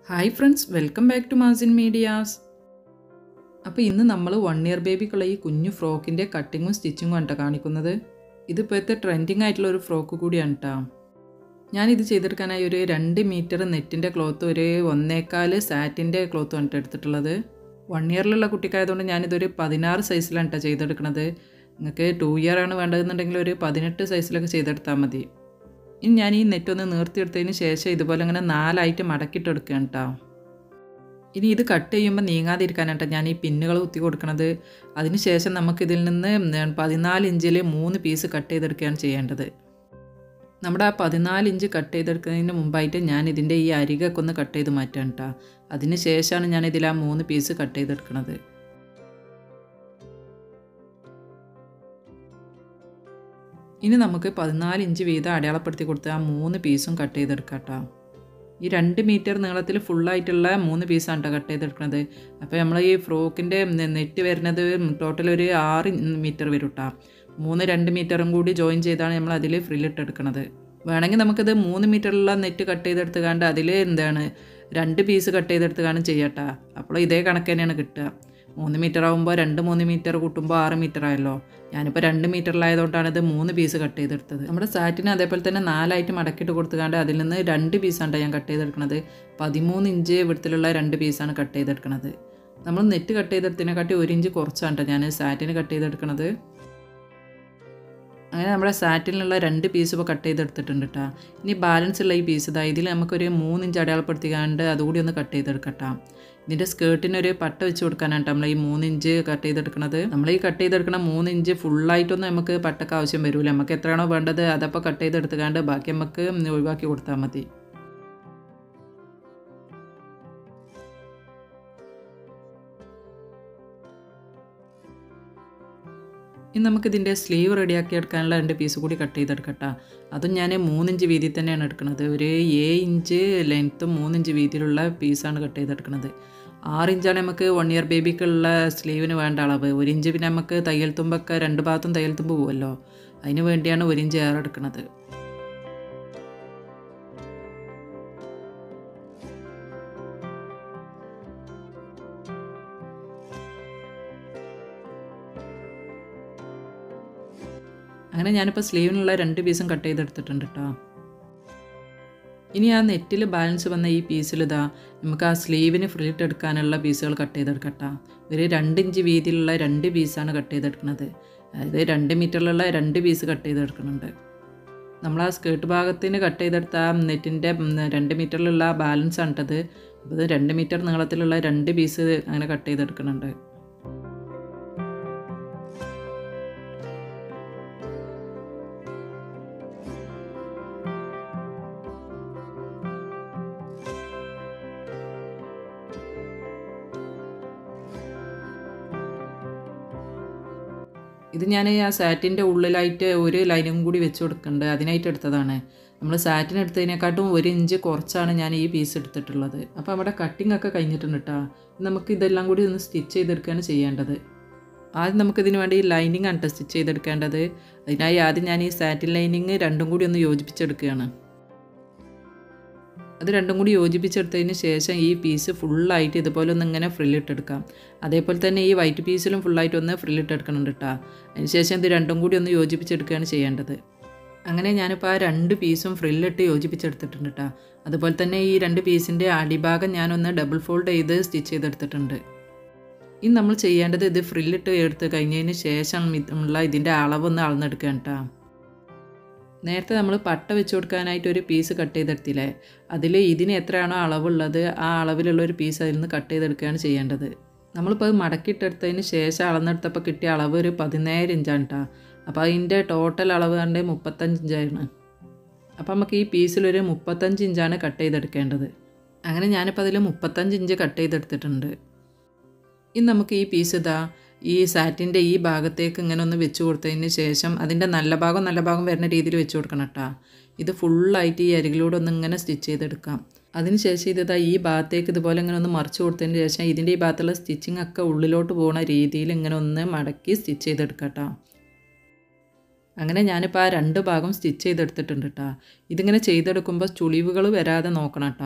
hi friends welcome back to Mazin medias അപ്പോൾ ഇന്ന് നമ്മൾ വൺ ഇയർ ബേബിക്കുള്ള ഈ കുഞ്ഞു ഫ്രോക്കിൻ്റെ കട്ടിങ്ങും സ്റ്റിച്ചിങ്ങും ആണ് ട്ടോ കാണിക്കുന്നത് ഇത് ഇപ്പോഴത്തെ ട്രെൻഡിങ് ആയിട്ടുള്ള ഒരു ഫ്രോക്ക് കൂടിയാണ് കേട്ടോ ഞാനിത് ചെയ്തെടുക്കാനായി ഒരു രണ്ട് മീറ്റർ നെറ്റിൻ്റെ ക്ലോത്ത് ഒരു ഒന്നേക്കാൽ സാറ്റിൻ്റെ ക്ലോത്തും ആണ് ട്ടോ എടുത്തിട്ടുള്ളത് വൺ ഇയറിലുള്ള കുട്ടിക്കായതുകൊണ്ട് ഞാനിതൊരു പതിനാറ് സൈസിലാണ് കേട്ടോ ചെയ്തെടുക്കുന്നത് നിങ്ങൾക്ക് ടു ഇയർ ആണ് വേണ്ടതെന്നുണ്ടെങ്കിൽ ഒരു പതിനെട്ട് സൈസിലൊക്കെ ചെയ്തെടുത്താൽ മതി ഇനി ഞാൻ ഈ നെറ്റ് ഒന്ന് നീർത്തിയെടുത്തതിന് ശേഷം ഇതുപോലെ ഇങ്ങനെ നാലായിട്ട് മടക്കിയിട്ടെടുക്കുകയാണ് കേട്ടോ ഇനി ഇത് കട്ട് ചെയ്യുമ്പോൾ നീങ്ങാതിരിക്കാനാട്ടോ ഞാൻ ഈ പിന്നുകൾ കുത്തി കൊടുക്കുന്നത് അതിന് ശേഷം നമുക്കിതിൽ നിന്ന് പതിനാല് ഇഞ്ചിൽ മൂന്ന് പീസ് കട്ട് ചെയ്തെടുക്കുകയാണ് ചെയ്യേണ്ടത് നമ്മുടെ ആ പതിനാല് ഇഞ്ച് കട്ട് ചെയ്തെടുക്കുന്നതിന് മുമ്പായിട്ട് ഞാൻ ഇതിൻ്റെ ഈ അരികൊക്കെ ഒന്ന് കട്ട് ചെയ്ത് മാറ്റാൻ കേട്ടോ അതിന് ശേഷമാണ് ഞാൻ ഇതിൽ ആ മൂന്ന് പീസ് കട്ട് ചെയ്തെടുക്കുന്നത് ഇനി നമുക്ക് പതിനാല് ഇഞ്ച് വീതം അടയാളപ്പെടുത്തി കൊടുത്ത് ആ മൂന്ന് പീസും കട്ട് ചെയ്തെടുക്കാം കേട്ടോ ഈ രണ്ട് മീറ്റർ നീളത്തിൽ ഫുള്ളായിട്ടുള്ള മൂന്ന് പീസാണ് കേട്ടോ കട്ട് ചെയ്തെടുക്കുന്നത് അപ്പോൾ നമ്മൾ ഈ ഫ്രോക്കിൻ്റെ നെറ്റ് വരുന്നത് ടോട്ടൽ ഒരു ആറ് മീറ്റർ വരും കേട്ടോ മൂന്ന് രണ്ട് മീറ്ററും കൂടി ജോയിൻ ചെയ്താണ് നമ്മൾ അതിൽ ഫ്രില്ലിട്ട് എടുക്കുന്നത് വേണമെങ്കിൽ നമുക്കിത് മൂന്ന് മീറ്ററുള്ള നെറ്റ് കട്ട് ചെയ്തെടുത്തുകാണ്ട് അതിൽ എന്താണ് രണ്ട് പീസ് കട്ട് ചെയ്തെടുത്തുകാണ്ട് ചെയ്യട്ടാ അപ്പോൾ ഇതേ കണക്ക് തന്നെയാണ് കിട്ടുക മൂന്ന് മീറ്റർ ആകുമ്പോൾ രണ്ട് മൂന്ന് മീറ്റർ കൂട്ടുമ്പോൾ ആറ് മീറ്റർ ആയല്ലോ ഞാനിപ്പോൾ രണ്ട് മീറ്ററിലായതുകൊണ്ടാണ് ഇത് മൂന്ന് പീസ് കട്ട് ചെയ്തെടുത്തത് നമ്മുടെ സാറ്റിന് അതേപോലെ തന്നെ നാലായിട്ട് മടക്കിയിട്ട് കൊടുത്തുകൊണ്ട് അതിൽ നിന്ന് രണ്ട് പീസാണ് ഞാൻ കട്ട് ചെയ്തെടുക്കുന്നത് പതിമൂന്ന് ഇഞ്ച് വിടത്തിലുള്ള രണ്ട് പീസാണ് കട്ട് ചെയ്തെടുക്കുന്നത് നമ്മൾ നെറ്റ് കട്ട് ചെയ്തെടുത്തതിനെക്കാട്ടി ഒരു ഇഞ്ച് കുറച്ചാണ് ഞാൻ സാറ്റിന് കട്ട് ചെയ്തെടുക്കുന്നത് അങ്ങനെ നമ്മുടെ സാറ്റിനുള്ള രണ്ട് പീസ് ഇപ്പോൾ കട്ട് ചെയ്തെടുത്തിട്ടുണ്ട് കേട്ടോ ഇനി ബാലൻസ് ഉള്ള ഈ പീസ് ഇതാ ഇതിൽ നമുക്കൊരു മൂന്ന് ഇഞ്ച് അടയാളപ്പെടുത്തിക്കാണ്ട് അതുകൂടി ഒന്ന് കട്ട് ചെയ്തെടുക്കട്ടോ ഇതിൻ്റെ സ്കേർട്ടിനൊരു പട്ട വെച്ച് കൊടുക്കാനാണ് നമ്മൾ ഈ മൂന്ന് ഇഞ്ച് കട്ട് ചെയ്തെടുക്കുന്നത് നമ്മൾ ഈ കട്ട് ചെയ്തെടുക്കണ മൂന്ന് ഇഞ്ച് ഫുള്ളായിട്ടൊന്നും നമുക്ക് പട്ടക്ക് ആവശ്യം വരില്ല നമുക്ക് എത്രയാണോ വേണ്ടത് അതപ്പോൾ കട്ട് ചെയ്തെടുത്തുകാണ്ട് ബാക്കി നമുക്ക് ഒഴിവാക്കി കൊടുത്താൽ മതി ഇനി നമുക്കിതിൻ്റെ സ്ലീവ് റെഡിയാക്കി എടുക്കാനുള്ള രണ്ട് പീസ് കൂടി കട്ട് ചെയ്തെടുക്കട്ടോ അതും ഞാൻ മൂന്നിഞ്ച് വീതി തന്നെയാണ് എടുക്കുന്നത് ഒരു ഏഴ് ഇഞ്ച് ലെങ്ത്തും മൂന്നിഞ്ച് വീതിയിലുള്ള പീസാണ് കട്ട് ചെയ്തെടുക്കുന്നത് ആറ് ഇഞ്ചാണ് നമുക്ക് വൺ ഇയർ ബേബിക്കുള്ള സ്ലീവിന് വേണ്ട അളവ് ഒരു ഇഞ്ച് പിന്നെ നമുക്ക് തയ്യൽ തുമ്പൊക്കെ രണ്ട് ഭാഗത്തും തയ്യൽ തുമ്പ് പോകുമല്ലോ അതിന് വേണ്ടിയാണ് ഒരു ഇഞ്ച് ഏറെ എടുക്കുന്നത് അങ്ങനെ ഞാനിപ്പോൾ സ്ലീവിനുള്ള രണ്ട് പീസും കട്ട് ചെയ്തെടുത്തിട്ടുണ്ട് കേട്ടോ ഇനി ആ നെറ്റിൽ ബാലൻസ് വന്ന ഈ പീസിൽ ഇതാ നമുക്ക് ആ സ്ലീവിന് ഫ്രില്ലിട്ട് എടുക്കാനുള്ള പീസുകൾ കട്ട് ചെയ്തെടുക്കട്ടോ ഒരു രണ്ട് ഇഞ്ച് വീതിയിലുള്ള രണ്ട് പീസാണ് കട്ട് ചെയ്തെടുക്കുന്നത് അതായത് രണ്ട് മീറ്ററിലുള്ള രണ്ട് പീസ് കട്ട് ചെയ്തെടുക്കുന്നുണ്ട് നമ്മൾ ആ സ്കേർട്ട് ഭാഗത്തിന് കട്ട് ചെയ്തെടുത്ത ആ നെറ്റിൻ്റെ രണ്ട് മീറ്ററിലുള്ള ബാലൻസ് ആണ് കേട്ടത് അപ്പോൾ ഇത് രണ്ട് മീറ്റർ നീളത്തിലുള്ള രണ്ട് പീസ് അങ്ങനെ കട്ട് ചെയ്തെടുക്കുന്നുണ്ട് ഇത് ഞാൻ ആ സാറ്റിൻ്റെ ഉള്ളിലായിട്ട് ഒരു ലൈനും കൂടി വെച്ച് കൊടുക്കുന്നുണ്ട് അതിനായിട്ട് എടുത്തതാണ് നമ്മൾ സാറ്റിന് എടുത്തതിനെക്കാട്ടും ഒരു ഇഞ്ച് കുറച്ചാണ് ഞാൻ ഈ പീസ് എടുത്തിട്ടുള്ളത് അപ്പോൾ നമ്മുടെ കട്ടിംഗ് ഒക്കെ കഴിഞ്ഞിട്ടുണ്ട് കേട്ടോ നമുക്ക് ഇതെല്ലാം കൂടി ഒന്ന് സ്റ്റിച്ച് ചെയ്തെടുക്കുകയാണ് ചെയ്യേണ്ടത് ആദ്യം നമുക്കിതിന് വേണ്ടി ലൈനിങ് ആണ് സ്റ്റിച്ച് ചെയ്തെടുക്കേണ്ടത് അതിനായി ആദ്യം ഞാൻ ഈ സാറ്റിൻ ലൈനിങ് രണ്ടും കൂടി ഒന്ന് യോജിപ്പിച്ചെടുക്കുകയാണ് അത് രണ്ടും കൂടി യോജിപ്പിച്ചെടുത്തതിന് ശേഷം ഈ പീസ് ഫുള്ളായിട്ട് ഇതുപോലെ ഒന്ന് ഇങ്ങനെ ഫ്രില്ലിട്ടെടുക്കാം അതേപോലെ തന്നെ ഈ വൈറ്റ് പീസിലും ഫുള്ളായിട്ട് ഒന്ന് ഫ്രില്ലിട്ടെടുക്കണുണ്ട് കേട്ടോ അതിന് ശേഷം ഇത് രണ്ടും കൂടി ഒന്ന് യോജിപ്പിച്ചെടുക്കുകയാണ് ചെയ്യേണ്ടത് അങ്ങനെ ഞാനിപ്പോൾ ആ രണ്ട് പീസും ഫ്രില്ലിട്ട് യോജിപ്പിച്ചെടുത്തിട്ടുണ്ട് കേട്ടോ അതുപോലെ തന്നെ ഈ രണ്ട് പീസിൻ്റെ അടിഭാഗം ഞാനൊന്ന് ഡബിൾ ഫോൾഡ് ചെയ്ത് സ്റ്റിച്ച് ചെയ്തെടുത്തിട്ടുണ്ട് ഇനി നമ്മൾ ചെയ്യേണ്ടത് ഇത് ഫ്രില്ലിട്ട് എടുത്ത് കഴിഞ്ഞതിന് ശേഷം ഉള്ള ഇതിൻ്റെ അളവൊന്ന് അളന്നെടുക്കുക കേട്ടോ നേരത്തെ നമ്മൾ പട്ട വെച്ച് കൊടുക്കാനായിട്ട് ഒരു പീസ് കട്ട് ചെയ്തെടുത്തില്ലേ അതിൽ ഇതിന് എത്രയാണോ അളവുള്ളത് ആ അളവിലുള്ള ഒരു പീസ് അതിൽ നിന്ന് കട്ട് ചെയ്തെടുക്കുകയാണ് ചെയ്യേണ്ടത് നമ്മളിപ്പോൾ അത് മടക്കിയിട്ടെടുത്തതിന് ശേഷം അളന്നെടുത്തപ്പോൾ കിട്ടിയ അളവ് ഒരു പതിനേഴ് ഇഞ്ചാണ് കേട്ടോ അപ്പോൾ അതിൻ്റെ ടോട്ടൽ അളവ് കണ്ട് മുപ്പത്തഞ്ച് ഇഞ്ചാണ് അപ്പോൾ നമുക്ക് ഈ പീസിലൊരു മുപ്പത്തഞ്ച് ഇഞ്ചാണ് കട്ട് ചെയ്തെടുക്കേണ്ടത് അങ്ങനെ ഞാനിപ്പോൾ അതിൽ മുപ്പത്തഞ്ച് ഇഞ്ച് കട്ട് ചെയ്തെടുത്തിട്ടുണ്ട് ഇനി നമുക്ക് ഈ പീസ് ഇതാ ഈ സാറ്റിൻ്റെ ഈ ഭാഗത്തേക്ക് ഇങ്ങനെ ഒന്ന് വെച്ച് കൊടുത്തതിന് ശേഷം അതിൻ്റെ നല്ല ഭാഗം നല്ല ഭാഗം വരുന്ന രീതിയിൽ വെച്ച് കൊടുക്കണം കേട്ടോ ഇത് ഫുള്ളായിട്ട് ഈ അരികിലൂടെ ഒന്ന് ഇങ്ങനെ സ്റ്റിച്ച് ചെയ്തെടുക്കാം അതിനുശേഷം ഇത് ഈ ഭാഗത്തേക്ക് ഇതുപോലെ ഇങ്ങനെ ഒന്ന് മറിച്ച് കൊടുത്തതിന് ശേഷം ഇതിൻ്റെ ഈ ഭാഗത്തുള്ള സ്റ്റിച്ചിങ് ഒക്കെ ഉള്ളിലോട്ട് പോകുന്ന രീതിയിൽ ഇങ്ങനെ ഒന്ന് മടക്കി സ്റ്റിച്ച് ചെയ്തെടുക്കാം കേട്ടോ അങ്ങനെ ഞാനിപ്പോൾ ആ രണ്ട് ഭാഗം സ്റ്റിച്ച് ചെയ്തെടുത്തിട്ടുണ്ട് കേട്ടോ ഇതിങ്ങനെ ചെയ്തെടുക്കുമ്പോൾ ചുളിവുകൾ വരാതെ നോക്കണം കേട്ടോ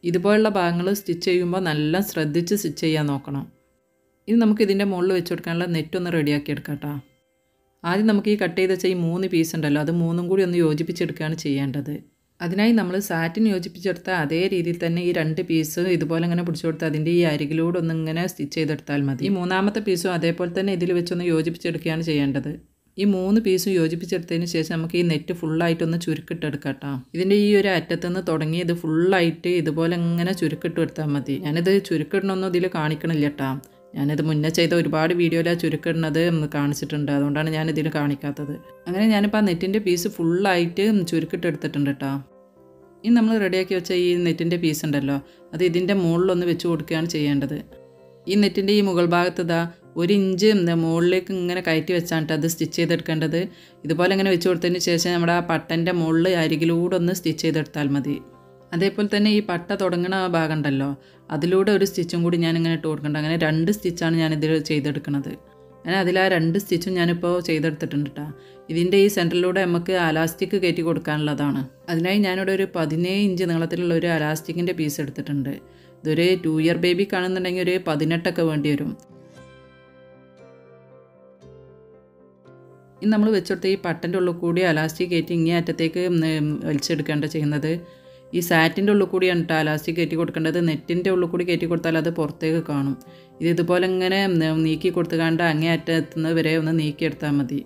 ഇതുപോലുള്ള ഭാഗങ്ങൾ സ്റ്റിച്ച് ചെയ്യുമ്പോൾ നല്ല ശ്രദ്ധിച്ച് സ്റ്റിച്ച് ചെയ്യാൻ നോക്കണം ഇനി നമുക്ക് ഇതിൻ്റെ മുകളിൽ വെച്ച് കൊടുക്കാനുള്ള നെറ്റ് ഒന്ന് റെഡിയാക്കി എടുക്കാം കേട്ടോ ആദ്യം നമുക്ക് ഈ കട്ട് ചെയ്ത് വെച്ച ഈ മൂന്ന് പീസ് ഉണ്ടല്ലോ അത് മൂന്നും കൂടി ഒന്ന് യോജിപ്പിച്ചെടുക്കുകയാണ് ചെയ്യേണ്ടത് അതിനായി നമ്മൾ സാറ്റിന് യോജിപ്പിച്ചെടുത്ത അതേ രീതിയിൽ തന്നെ ഈ രണ്ട് പീസ് ഇതുപോലെ ഇങ്ങനെ പിടിച്ചു കൊടുത്ത് അതിൻ്റെ ഈ അരികിലൂടെ ഒന്ന് ഇങ്ങനെ സ്റ്റിച്ച് ചെയ്തെടുത്താൽ മതി ഈ മൂന്നാമത്തെ പീസും അതേപോലെ തന്നെ ഇതിൽ വെച്ചൊന്ന് യോജിപ്പിച്ചെടുക്കുകയാണ് ചെയ്യേണ്ടത് ഈ മൂന്ന് പീസും യോജിപ്പിച്ചെടുത്തതിന് ശേഷം നമുക്ക് ഈ നെറ്റ് ഫുള്ളായിട്ടൊന്ന് ചുരുക്കിട്ടെടുക്കാം കേട്ടോ ഇതിൻ്റെ ഈ ഒരു അറ്റത്തുനിന്ന് തുടങ്ങി ഇത് ഫുള്ളായിട്ട് ഇതുപോലെ ഇങ്ങനെ ചുരുക്കിട്ട് എടുത്താൽ മതി ഞാനിത് ചുരുക്കിടണമൊന്നും ഇതിൽ കാണിക്കണില്ല കേട്ടോ ഞാനിത് മുന്നേ ചെയ്ത ഒരുപാട് വീഡിയോയിൽ ആ ചുരുക്കിടുന്നത് കാണിച്ചിട്ടുണ്ട് അതുകൊണ്ടാണ് ഞാൻ ഇതിൽ കാണിക്കാത്തത് അങ്ങനെ ഞാനിപ്പോൾ ആ നെറ്റിൻ്റെ പീസ് ഫുള്ളായിട്ട് ചുരുക്കിട്ട് എടുത്തിട്ടുണ്ട് കേട്ടോ ഇനി നമ്മൾ റെഡിയാക്കി വെച്ച ഈ നെറ്റിൻ്റെ പീസ് ഉണ്ടല്ലോ അത് ഇതിൻ്റെ മുകളിലൊന്ന് വെച്ച് കൊടുക്കുകയാണ് ചെയ്യേണ്ടത് ഈ നെറ്റിൻ്റെ ഈ മുകൾ ഭാഗത്ത് ഇതാ ഒരു ഇഞ്ച് എന്താ മുകളിലേക്ക് ഇങ്ങനെ കയറ്റി വെച്ചാണ് അത് സ്റ്റിച്ച് ചെയ്തെടുക്കേണ്ടത് ഇതുപോലെ ഇങ്ങനെ വെച്ച് കൊടുത്തതിന് ശേഷം നമ്മുടെ ആ പട്ടൻ്റെ മുകളിൽ അരികിലൂടെ ഒന്ന് സ്റ്റിച്ച് ചെയ്തെടുത്താൽ മതി അതേപോലെ തന്നെ ഈ പട്ട തുടങ്ങുന്ന ആ ഭാഗം ഉണ്ടല്ലോ അതിലൂടെ ഒരു സ്റ്റിച്ചും കൂടി ഞാനിങ്ങനെ ഇട്ട് കൊടുക്കേണ്ടത് അങ്ങനെ രണ്ട് സ്റ്റിച്ചാണ് ഞാനിതിൽ ചെയ്തെടുക്കുന്നത് ഞാൻ അതിൽ ആ രണ്ട് സ്റ്റിച്ചും ഞാനിപ്പോൾ ചെയ്തെടുത്തിട്ടുണ്ട് കേട്ടോ ഇതിൻ്റെ ഈ സെൻറ്ററിലൂടെ നമുക്ക് അലാസ്റ്റിക് കയറ്റി കൊടുക്കാനുള്ളതാണ് അതിനായി ഞാനിവിടെ ഒരു പതിനേഴ് ഇഞ്ച് നീളത്തിലുള്ള ഒരു അലാസ്റ്റിക്കിൻ്റെ പീസ് എടുത്തിട്ടുണ്ട് ഇതൊരു ടു ഇയർ ബേബി കാണുന്നുണ്ടെങ്കിൽ ഒരു പതിനെട്ടൊക്കെ വേണ്ടി വരും ഇനി നമ്മൾ വെച്ചെടുത്ത ഈ പട്ടൻ്റെ ഉള്ളിൽ കൂടി അലാസ്റ്റിക് കയറ്റി ഇങ്ങേ അറ്റത്തേക്ക് വലിച്ചെടുക്കേണ്ട ചെയ്യുന്നത് ഈ സാറ്റിൻ്റെ ഉള്ളിൽ കൂടിയാണ് കേട്ടോ അലാസ്റ്റിക് കയറ്റി കൊടുക്കേണ്ടത് നെറ്റിൻ്റെ ഉള്ളിൽ കൂടി കയറ്റി കൊടുത്താൽ അത് പുറത്തേക്ക് കാണും ഇത് ഇതുപോലെ ഇങ്ങനെ നീക്കി കൊടുത്തുകാണ്ട് അങ്ങേ അറ്റത്തുനിന്ന് വരെ ഒന്ന് നീക്കിയെടുത്താൽ മതി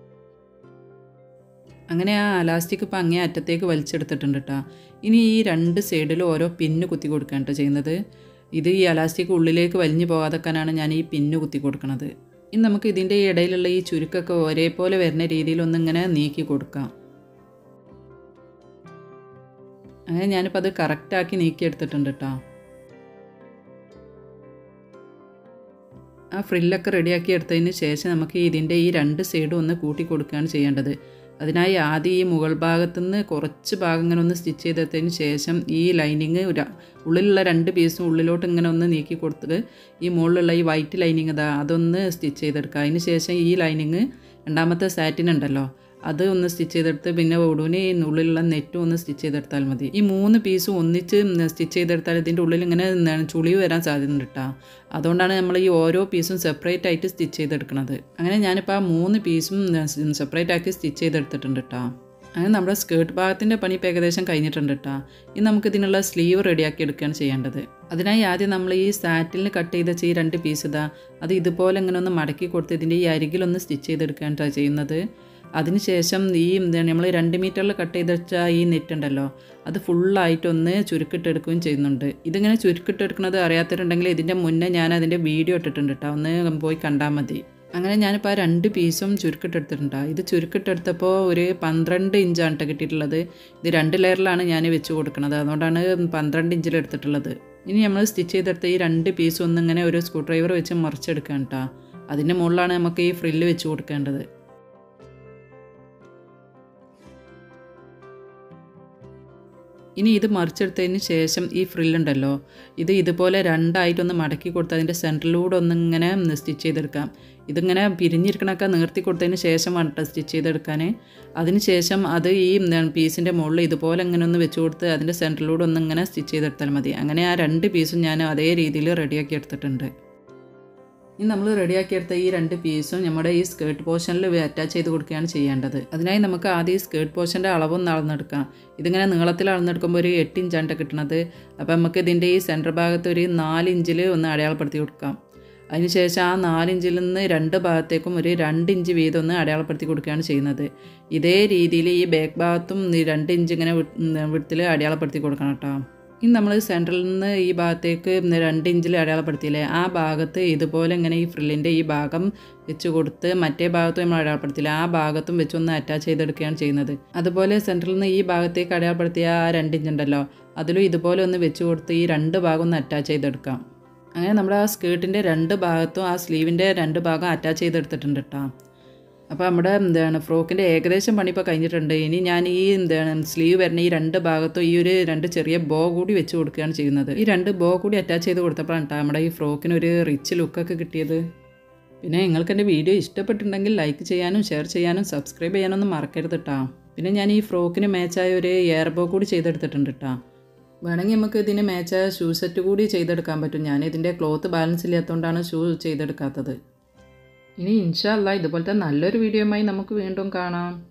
അങ്ങനെ ആ അലാസ്റ്റിക് ഇപ്പം അങ്ങേ അറ്റത്തേക്ക് വലിച്ചെടുത്തിട്ടുണ്ട് കേട്ടോ ഇനി ഈ രണ്ട് സൈഡിലും ഓരോ പിന്ന് കുത്തി കൊടുക്കുകയാണ് കേട്ടോ ചെയ്യുന്നത് ഇത് ഈ അലാസ്റ്റിക് ഉള്ളിലേക്ക് വലിഞ്ഞു പോകാതെക്കാനാണ് ഞാൻ ഈ പിന്ന് കുത്തി കൊടുക്കുന്നത് ഇനി നമുക്ക് ഇതിൻ്റെ ഇടയിലുള്ള ഈ ചുരുക്കൊക്കെ ഒരേപോലെ വരുന്ന രീതിയിൽ ഒന്നിങ്ങനെ നീക്കി കൊടുക്കാം അങ്ങനെ ഞാനിപ്പോൾ അത് കറക്റ്റാക്കി നീക്കിയെടുത്തിട്ടുണ്ട് കേട്ടോ ആ ഫ്രില്ലൊക്കെ റെഡിയാക്കി എടുത്തതിന് ശേഷം നമുക്ക് ഇതിൻ്റെ ഈ രണ്ട് സൈഡും ഒന്ന് കൂട്ടി കൊടുക്കുകയാണ് ചെയ്യേണ്ടത് അതിനായി ആദ്യം ഈ മുകൾ ഭാഗത്തുനിന്ന് കുറച്ച് ഭാഗം ഇങ്ങനെ ഒന്ന് സ്റ്റിച്ച് ചെയ്തെടുത്തതിന് ശേഷം ഈ ലൈനിങ് ഉള്ളിലുള്ള രണ്ട് പീസും ഉള്ളിലോട്ട് ഇങ്ങനെ ഒന്ന് നീക്കി കൊടുത്തിട്ട് ഈ മുകളിലുള്ള ഈ വൈറ്റ് ലൈനിങ് ഇതാ അതൊന്ന് സ്റ്റിച്ച് ചെയ്തെടുക്കുക അതിന് ശേഷം ഈ ലൈനിങ് രണ്ടാമത്തെ സാറ്റിൻ ഉണ്ടല്ലോ അത് ഒന്ന് സ്റ്റിച്ച് ചെയ്തെടുത്ത് പിന്നെ ഒടുവിന് ഈ ഉള്ളിലുള്ള നെറ്റും ഒന്ന് സ്റ്റിച്ച് ചെയ്തെടുത്താൽ മതി ഈ മൂന്ന് പീസും ഒന്നിച്ച് സ്റ്റിച്ച് ചെയ്തെടുത്താൽ ഇതിൻ്റെ ഉള്ളിൽ ഇങ്ങനെ എന്താണ് ചുളിവ് വരാൻ സാധ്യതയുണ്ട് കേട്ടോ അതുകൊണ്ടാണ് നമ്മൾ ഈ ഓരോ പീസും സെപ്പറേറ്റ് ആയിട്ട് സ്റ്റിച്ച് ചെയ്തെടുക്കുന്നത് അങ്ങനെ ഞാനിപ്പോൾ ആ മൂന്ന് പീസും സെപ്പറേറ്റ് ആക്കി സ്റ്റിച്ച് ചെയ്തെടുത്തിട്ടുണ്ട് കേട്ടോ അങ്ങനെ നമ്മുടെ സ്കേർട്ട് ഭാഗത്തിൻ്റെ പണി ഇപ്പോൾ ഏകദേശം കഴിഞ്ഞിട്ടുണ്ട് കേട്ടോ ഇനി നമുക്ക് ഇതിനുള്ള സ്ലീവ് റെഡിയാക്കി എടുക്കുകയാണ് ചെയ്യേണ്ടത് അതിനായി ആദ്യം നമ്മൾ ഈ സാറ്റിലിന് കട്ട് ചെയ്ത ഈ രണ്ട് പീസ് ഇതാ അത് ഇതുപോലെ ഇങ്ങനെ ഒന്ന് മടക്കി കൊടുത്ത് ഇതിൻ്റെ ഈ അരികിലൊന്ന് സ്റ്റിച്ച് ചെയ്തെടുക്കുകയാണ് ചെയ്യുന്നത് അതിനുശേഷം ഈ എന്താണ് നമ്മൾ രണ്ട് മീറ്ററിൽ കട്ട് ചെയ്ത് വെച്ച ഈ നെറ്റ് ഉണ്ടല്ലോ അത് ഫുള്ളായിട്ടൊന്ന് ചുരുക്കിട്ടെടുക്കുകയും ചെയ്യുന്നുണ്ട് ഇതിങ്ങനെ ചുരുക്കിട്ടെടുക്കുന്നത് അറിയാത്തവരുണ്ടെങ്കിൽ ഇതിൻ്റെ മുന്നേ ഞാൻ അതിൻ്റെ വീഡിയോ ഇട്ടിട്ടുണ്ട് കേട്ടോ ഒന്ന് പോയി കണ്ടാൽ മതി അങ്ങനെ ഞാനിപ്പോൾ ആ രണ്ട് പീസും ചുരുക്കിട്ടെടുത്തിട്ടുണ്ട് ഇത് ചുരുക്കിട്ടെടുത്തപ്പോൾ ഒരു പന്ത്രണ്ട് ഇഞ്ചാണ് കേട്ടോ കിട്ടിയിട്ടുള്ളത് ഇത് രണ്ട് ലെയറിലാണ് ഞാൻ വെച്ച് കൊടുക്കുന്നത് അതുകൊണ്ടാണ് പന്ത്രണ്ട് ഇഞ്ചിൽ എടുത്തിട്ടുള്ളത് ഇനി നമ്മൾ സ്റ്റിച്ച് ചെയ്തെടുത്ത ഈ രണ്ട് പീസും ഒന്നിങ്ങനെ ഒരു സ്ക്രൂ ഡ്രൈവർ വെച്ച് മറിച്ചെടുക്കാൻ കേട്ടോ അതിൻ്റെ മുകളിലാണ് നമുക്ക് ഈ ഫ്രില്ല് വെച്ച് കൊടുക്കേണ്ടത് ഇനി ഇത് മറിച്ചെടുത്തതിന് ശേഷം ഈ ഫ്രില്ലുണ്ടല്ലോ ഇത് ഇതുപോലെ രണ്ടായിട്ടൊന്ന് മടക്കി കൊടുത്ത് അതിൻ്റെ സെൻറ്ററിലൂടെ ഒന്നിങ്ങനെ സ്റ്റിച്ച് ചെയ്തെടുക്കാം ഇതിങ്ങനെ പിരിഞ്ഞിരിക്കണൊക്കെ നിർത്തി കൊടുത്തതിന് ശേഷം വേണ്ട സ്റ്റിച്ച് ചെയ്തെടുക്കാൻ അതിന് ശേഷം അത് ഈ പീസിൻ്റെ മുകളിൽ ഇതുപോലെ ഇങ്ങനെ ഒന്ന് വെച്ച് കൊടുത്ത് അതിൻ്റെ സെൻറ്ററിലൂടെ ഒന്നിങ്ങനെ സ്റ്റിച്ച് ചെയ്തെടുത്താൽ മതി അങ്ങനെ ആ രണ്ട് പീസും ഞാൻ അതേ രീതിയിൽ റെഡിയാക്കി എടുത്തിട്ടുണ്ട് ഇനി നമ്മൾ റെഡിയാക്കിയെടുത്ത ഈ രണ്ട് പീസും നമ്മുടെ ഈ സ്കേർട്ട് പോർഷനിൽ അറ്റാച്ച് ചെയ്ത് കൊടുക്കുകയാണ് ചെയ്യേണ്ടത് അതിനായി നമുക്ക് ആദ്യം ഈ സ്കേർട്ട് പോർഷൻ്റെ അളവൊന്ന് അളന്നെടുക്കാം ഇതിങ്ങനെ നീളത്തിൽ അളന്നെടുക്കുമ്പോൾ ഒരു എട്ട് ഇഞ്ചാണ് കിട്ടുന്നത് അപ്പോൾ നമുക്ക് ഇതിൻ്റെ ഈ സെൻറ്റർ ഭാഗത്ത് ഒരു നാല് ഇഞ്ചിൽ ഒന്ന് അടയാളപ്പെടുത്തി കൊടുക്കാം അതിനുശേഷം ആ നാലിഞ്ചിൽ നിന്ന് രണ്ട് ഭാഗത്തേക്കും ഒരു രണ്ട് ഇഞ്ച് വീതം ഒന്ന് അടയാളപ്പെടുത്തി കൊടുക്കുകയാണ് ചെയ്യുന്നത് ഇതേ രീതിയിൽ ഈ ബാക്ക് ഭാഗത്തും രണ്ട് ഇഞ്ച് ഇങ്ങനെ വിടത്തിൽ അടയാളപ്പെടുത്തി കൊടുക്കണം കേട്ടോ ഇനി നമ്മൾ സെൻറ്ററിൽ നിന്ന് ഈ ഭാഗത്തേക്ക് രണ്ട് ഇഞ്ചിൽ അടയാളപ്പെടുത്തിയില്ലേ ആ ഭാഗത്ത് ഇതുപോലെ ഇങ്ങനെ ഈ ഫ്രില്ലിൻ്റെ ഈ ഭാഗം വെച്ച് കൊടുത്ത് മറ്റേ ഭാഗത്തും നമ്മൾ അടയാളപ്പെടുത്തില്ല ആ ഭാഗത്തും വെച്ച് ഒന്ന് അറ്റാച്ച് ചെയ്തെടുക്കുകയാണ് ചെയ്യുന്നത് അതുപോലെ സെൻറ്ററിൽ നിന്ന് ഈ ഭാഗത്തേക്ക് അടയാളപ്പെടുത്തിയ ആ രണ്ട് ഇഞ്ച് ഉണ്ടല്ലോ അതിലും ഇതുപോലെ ഒന്ന് വെച്ച് കൊടുത്ത് ഈ രണ്ട് ഭാഗം ഒന്ന് അറ്റാച്ച് ചെയ്തെടുക്കാം അങ്ങനെ നമ്മുടെ ആ സ്കേർട്ടിൻ്റെ രണ്ട് ഭാഗത്തും ആ സ്ലീവിൻ്റെ രണ്ട് ഭാഗം അറ്റാച്ച് ചെയ്തെടുത്തിട്ടുണ്ട് കേട്ടോ അപ്പോൾ നമ്മുടെ എന്താണ് ഫ്രോക്കിൻ്റെ ഏകദേശം പണി ഇപ്പോൾ കഴിഞ്ഞിട്ടുണ്ട് ഇനി ഞാൻ ഈ എന്താണ് സ്ലീവ് വരുന്ന ഈ രണ്ട് ഭാഗത്തും ഈ ഒരു രണ്ട് ചെറിയ ബോ കൂടി വെച്ച് കൊടുക്കുകയാണ് ചെയ്യുന്നത് ഈ രണ്ട് ബോ കൂടി അറ്റാച്ച് ചെയ്ത് കൊടുത്തപ്പോഴാണ് കേട്ടോ നമ്മുടെ ഈ ഫ്രോക്കിന് ഒരു റിച്ച് ലുക്കൊക്കെ കിട്ടിയത് പിന്നെ നിങ്ങൾക്ക് എൻ്റെ വീഡിയോ ഇഷ്ടപ്പെട്ടിട്ടുണ്ടെങ്കിൽ ലൈക്ക് ചെയ്യാനും ഷെയർ ചെയ്യാനും സബ്സ്ക്രൈബ് ചെയ്യാനൊന്നും മറക്കരുത് കേട്ടോ പിന്നെ ഞാൻ ഈ ഫ്രോക്കിന് മാച്ചായ ഒരു എയർ ബോ കൂടി ചെയ്തെടുത്തിട്ടുണ്ട് കേട്ടോ വേണമെങ്കിൽ നമുക്ക് ഇതിന് മേച്ചായ ഷൂ സെറ്റ് കൂടി ചെയ്തെടുക്കാൻ പറ്റും ഞാൻ ഇതിൻ്റെ ക്ലോത്ത് ബാലൻസ് ഇല്ലാത്തതുകൊണ്ടാണ് ഷൂ ചെയ്തെടുക്കാത്തത് ഇനി ഇൻഷാല്ല ഇതുപോലത്തെ നല്ലൊരു വീഡിയോയുമായി നമുക്ക് വീണ്ടും കാണാം